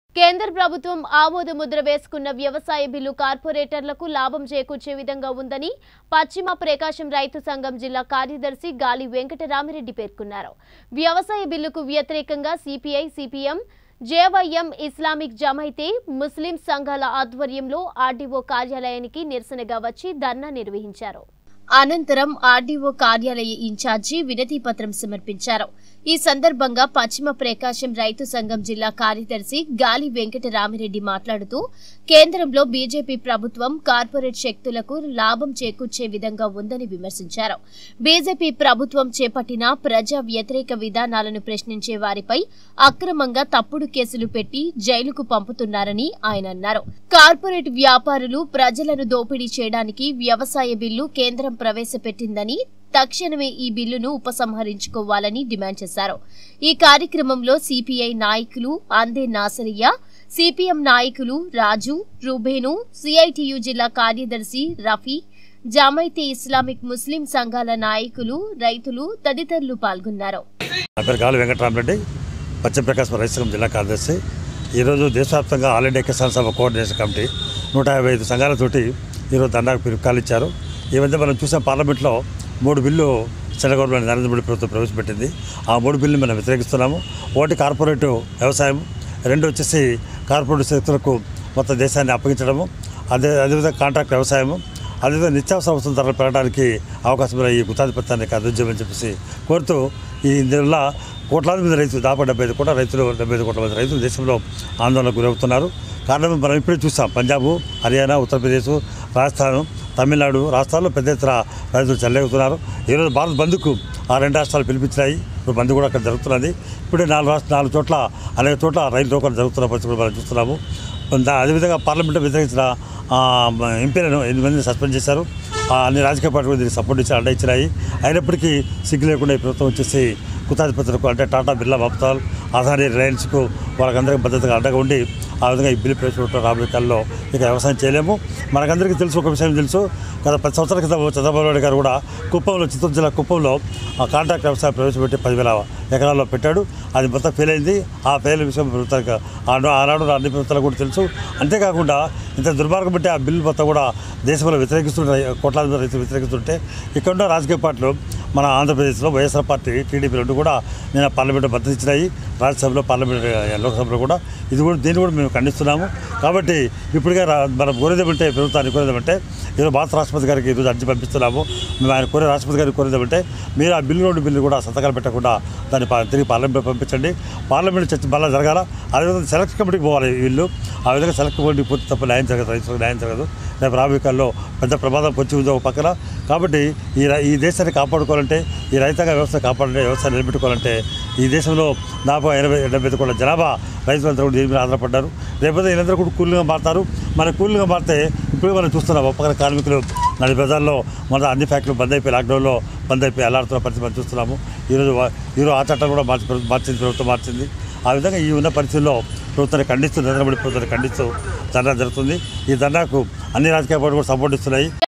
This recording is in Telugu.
కేంద్ర ప్రభుత్వం ఆమోద ముద్ర వేసుకున్న వ్యవసాయ బిల్లు కార్పొరేటర్లకు లాభం చేకూర్చే విధంగా ఉందని పశ్చిమ ప్రకాశం రైతు సంఘం జిల్లా కార్యదర్శి గాలి వెంకటరామిరెడ్డి పేర్కొన్నారు వ్యవసాయ బిల్లుకు వ్యతిరేకంగా సిపిఐ సిపిఎం జేవైఎం ఇస్లామిక్ జమైతే ముస్లిం సంఘాల ఆధ్వర్యంలో ఆర్డీఓ కార్యాలయానికి నిరసనగా వచ్చి ధర్నా నిర్వహించారు అనంతరం ఆర్డీఓ కార్యాలయ ఇన్ఛార్జి వినతి పత్రం సమర్పించారు ఈ సందర్భంగా పశ్చిమ ప్రకాశం రైతు సంఘం జిల్లా కార్యదర్శి గాలి వెంకటరామిరెడ్డి మాట్లాడుతూ కేంద్రంలో బీజేపీ ప్రభుత్వం కార్పొరేట్ శక్తులకు లాభం చేకూర్చే విధంగా ఉందని విమర్శించారు బీజేపీ ప్రభుత్వం చేపట్టిన ప్రజా వ్యతిరేక విధానాలను ప్రశ్నించే వారిపై అక్రమంగా తప్పుడు కేసులు పెట్టి జైలుకు పంపుతున్నారని ఆయన అన్నారు కార్పొరేట్ వ్యాపారులు ప్రజలను దోపిడీ చేయడానికి వ్యవసాయ బిల్లు కేంద్రం ప్రవేశపెట్టిందని తక్షణమే ఈ బిల్లును ఉపసంహరించుకోవాలని డిమాండ్ చేశారు ఈ కార్యక్రమంలో సిపిఐ నాయకులు అందే నాసరియా సిపిఎం నాయకులు రాజు రూబేను సిఐటియు జిల్లా కార్యదర్శి రఫీ జామైతే ఇస్లామిక్ ముస్లిం సంఘాల నాయకులు రైతులు తదితరులు పాల్గొన్నారు నా పేరు గాలి వెంకటరామరెడ్డి పశ్చిమ ప్రకాశం రైతుసం జిల్లా కార్యదర్శి ఈరోజు దేశవ్యాప్తంగా ఆల్ ఇండియా కిసాన్ సభ కోఆర్డినేషన్ కమిటీ నూట యాభై ఐదు సంఘాలతోటి ఈరోజు దండాకు పిలుపుకాలు ఇచ్చారు ఈ మధ్య మనం చూసాం పార్లమెంట్లో మూడు bill central government Narendra Modi ప్రభుత్వం ప్రవేశపెట్టింది ఆ మూడు బిల్లు మనం వ్యతిరేకిస్తున్నాము ఒకటి కార్పొరేట్ వ్యవసాయం రెండు వచ్చేసి కార్పొరేట్ శక్తులకు మొత్తం దేశాన్ని అప్పగించడము అదే అదేవిధంగా కాంట్రాక్ట్ వ్యవసాయము అదేవిధంగా నిత్యావసర వస్తువుల ధరలు పెరగడానికి అవకాశం ఉన్న ఈ గుత్తాది పత్రానికి అందించమని చెప్పేసి కోరుతూ ఈ దీనివల్ల కోట్లాది మంది రైతులు దాదాపు డెబ్బై ఐదు కోట్ల రైతులు డెబ్బై ఐదు కోట్ల మంది రైతులు దేశంలో ఆందోళనకు గురవుతున్నారు కారణం మనం ఇప్పుడే చూసాం పంజాబ్ హర్యానా ఉత్తరప్రదేశ్ రాజస్థాన్ తమిళనాడు రాష్ట్రాల్లో పెద్ద ఎత్తున రైతులు చెల్లెగుతున్నారు ఈరోజు భారత్ బంద్కు ఆ రెండు రాష్ట్రాలు పిలిపించినాయి ఇప్పుడు బంద్ కూడా అక్కడ జరుగుతున్నది ఇప్పుడే నాలుగు రాష్ట్ర నాలుగు చోట్ల అనేక చోట్ల రైలు రోకలు జరుగుతున్న పరిస్థితి కూడా మనం చూస్తున్నాము దా- అదేవిధంగా పార్లమెంట్లో వ్యతిరేకించిన ఆ, మ- ఎంపీలను ఎనిమిది మందిని సస్పెండ్ చేశారు ఆ, అన్ని రాజకీయ పార్టీలు దీనికి సపోర్ట్ ఇచ్చి అండ ఇచ్చినాయి అయినప్పటికీ సిగ్గు లేకుండా ఈ ప్రభుత్వం వచ్చేసి కుతాధిపతులకు అంటే టాటా బిర్లా మమతాల్ అదానీ రిలయన్స్కు వాళ్ళకందరికీ భద్రతగా అండగా ఉండి ఆ విధంగా ఈ బిల్లు ప్రవేశపెట్టడం రాబోయే కాలంలో ఇక వ్యవసాయం చేయలేము మనకందరికీ తెలుసు ఒక విషయం తెలుసు గత పది సంవత్సరాల క్రితం చంద్రబాబు నాయుడు గారు కూడా కుప్పంలో చిత్తూరు జిల్లా కుప్పంలో ఆ కాంట్రాక్ట్ వ్యవసాయం ప్రవేశపెట్టి పదివేల ఎకరాల్లో పెట్టాడు అది మొత్తం ఫెయిల్ అయింది ఆ ఫెయిల్ విషయం ప్రభుత్వానికి ఆనాడు ఆనాడు అన్ని ప్రభుత్వాలకు కూడా తెలుసు అంతేకాకుండా ఇంత దుర్మార్గం బట్టి ఆ బిల్లు మొత్తం కూడా దేశంలో వ్యతిరేకిస్తుంటే కోట్లాది మంది రైతులు వ్యతిరేకిస్తుంటే ఇక్కడ ఉన్న రాజకీయ పార్టీలు మన ఆంధ్రప్రదేశ్లో వైఎస్ఆర్ పార్టీ టీడీపీ రెండు కూడా నేను పార్లమెంట్ మద్దతు ఇచ్చినాయి రాజ్యసభలో పార్లమెంట్ లోక్సభలో కూడా ఇది కూడా దీన్ని కూడా మేము ఖండిస్తున్నాము కాబట్టి ఇప్పటికే రా- మనం కోరేదేమంటే ప్రభుత్వాన్ని కోరేదేమంటే ఈరోజు భారత రాష్ట్రపతి గారికి ఈరోజు అర్జీ పంపిస్తున్నాము మేము ఆయన కోరే రాష్ట్రపతి గారికి కోరేదేమంటే మీరు ఆ బిల్లు రెండు బిల్లు కూడా సంతకాలు పెట్టకుండా దాన్ని పా- తిరిగి పార్లమెంట్ పంపించండి పార్లమెంట్ చర్చ మళ్ళీ జరగాల అదేవిధంగా సెలెక్ట్ కమిటీకి పోవాలి ఈ బిల్లు ఆ విధంగా సెలెక్ట్ కమిటీకి పూర్తి తప్ప న్యాయం జరగదు రైతులకు న్యాయం జరగదు రేపు రాబోయే కాలంలో పెద్ద ప్రమాదం పొంచి ఉంది ఒక పక్కన కాబట్టి ఈ రై- ఈ దేశాన్ని కాపాడుకోవాలంటే ఈ రైతాంగ వ్యవస్థ కాపాడాలంటే వ్యవస్థ నిలబెట్టుకోవాలంటే ఈ దేశంలో దాదాపు ఎనభై డెబ్బై ఐదు కోట్ల జనాభా రైతులంతా కూడా దీని మీద ఆధారపడ్డారు రేపొద్దు వీళ్ళందరూ కూడా కూలీగా మారుతారు మన కూలీగా మారితే ఇప్పుడు మనం చూస్తున్నాం ఒక పక్కన కార్మికులు నడి బజార్లో మన అన్ని ఫ్యాక్టరీలు బంద్ అయిపోయి లాక్డౌన్లో బంద్ అయిపోయి అలాడుతున్న పరిస్థితి మనం చూస్తున్నాము ఈరోజు వా- ఈరోజు ఆ చట్టం కూడా మార్చి మార్చింది ప్రభుత్వం మార్చింది ఆ విధంగా ఈ ఉన్న పరిస్థితుల్లో ప్రభుత్వాన్ని ఖండిస్తూ నరేంద్ర మోడీ ప్రభుత్వాన్ని ఖండిస్తూ ధర్నా జరుగుతుంది ఈ ధర్నాకు అన్ని రాజకీయ పార్టీలు కూడా సపోర్ట్ ఇస్తున్నాయి